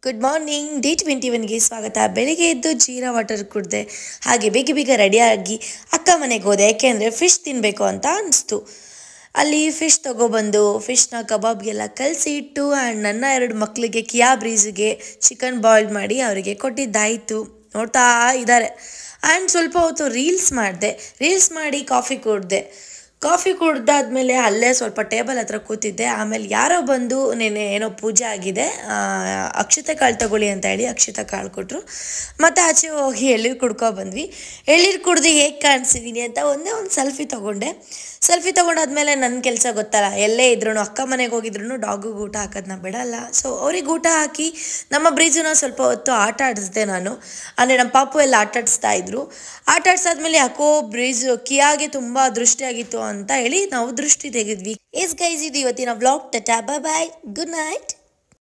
good morning D twenty ಒನ್ಗೆ ಸ್ವಾಗತ ಬೆಳಿಗ್ಗೆ ಎದ್ದು ಜೀರಾ ವಾಟರ್ ಕುಡಿದೆ ಹಾಗೆ ಬೇಗ ಬೇಗ ರೆಡಿಯಾಗಿ ಅಕ್ಕ ಮನೆಗೆ ಹೋದೆ ಯಾಕೆಂದರೆ ಫಿಶ್ ತಿನ್ನಬೇಕು ಅಂತ ಅನಿಸ್ತು ಅಲ್ಲಿ ಫಿಶ್ ತೊಗೊಬಂದು ಫಿಶ್ನ ಕಬಾಬ್ಗೆಲ್ಲ ಕಲಸಿ ಇಟ್ಟು ಆ್ಯಂಡ್ ನನ್ನ ಎರಡು ಮಕ್ಕಳಿಗೆ ಕಿಯಾ ಬ್ರೀಸ್ಗೆ ಚಿಕನ್ ಬಾಯ್ಲ್ ಮಾಡಿ ಅವರಿಗೆ ಕೊಟ್ಟಿದ್ದಾಯಿತು ನೋಡ್ತಾ ಇದ್ದಾರೆ ಆ್ಯಂಡ್ ಸ್ವಲ್ಪ ಹೊತ್ತು ರೀಲ್ಸ್ ಮಾಡಿದೆ ರೀಲ್ಸ್ ಮಾಡಿ ಕಾಫಿ ಕುಡಿದೆ ಕಾಫಿ ಕುಡ್ದಾದ್ಮೇಲೆ ಅಲ್ಲೇ ಸ್ವಲ್ಪ ಟೇಬಲ್ ಹತ್ರ ಕೂತಿದ್ದೆ ಆಮೇಲೆ ಯಾರೋ ಬಂದು ನೆನೆ ಏನೋ ಪೂಜೆ ಆಗಿದೆ ಆ, ಅಕ್ಷತೆ ಕಾಳು ತಗೊಳ್ಳಿ ಅಂತ ಹೇಳಿ ಅಕ್ಷತೆ ಕಾಳು ಕೊಟ್ಟರು ಮತ್ತು ಆಚೆ ಹೋಗಿ ಎಳ್ಳೀರು ಕುಡ್ಕೊ ಬಂದ್ವಿ ಎಳ್ಳೀರು ಕುಡ್ದು ಹೇಗೆ ಕಾಣಿಸಿದ್ದೀನಿ ಅಂತ ಒಂದೇ ಒಂದು ಸೆಲ್ಫಿ ತೊಗೊಂಡೆ ಸೆಲ್ಫಿ ತೊಗೊಂಡಾದ್ಮೇಲೆ ನನ್ನ ಕೆಲಸ ಗೊತ್ತಲ್ಲ ಎಲ್ಲೇ ಇದ್ರೂ ಅಕ್ಕ ಮನೆಗೆ ಹೋಗಿದ್ರು ಡಾಗಿಗೆ ಊಟ ಹಾಕೋದನ್ನ ಬಿಡಲ್ಲ ಸೊ ಅವ್ರಿಗೆ ಊಟ ಹಾಕಿ ನಮ್ಮ ಬ್ರೀಜನ್ನ ಸ್ವಲ್ಪ ಹೊತ್ತು ಆಟ ಆಡಿಸ್ದೆ ನಾನು ಅಂದರೆ ನಮ್ಮ ಪಾಪು ಎಲ್ಲ ಆಟ ಆಡಿಸ್ತಾ ಇದ್ರು ಆಟ ಆಡ್ಸಾದ್ಮೇಲೆ ಯಾಕೋ ಬ್ರೀಜ್ ಕಿಯಾಗೆ ತುಂಬ ದೃಷ್ಟಿಯಾಗಿತ್ತು ಅಂತ ಹೇಳಿ ನಾವು ದೃಷ್ಟಿ ತೆಗೆದ್ವಿ ಎಸ್ ಗೈಸ್ ಇದು ಇವತ್ತಿನ vlog tata bye good night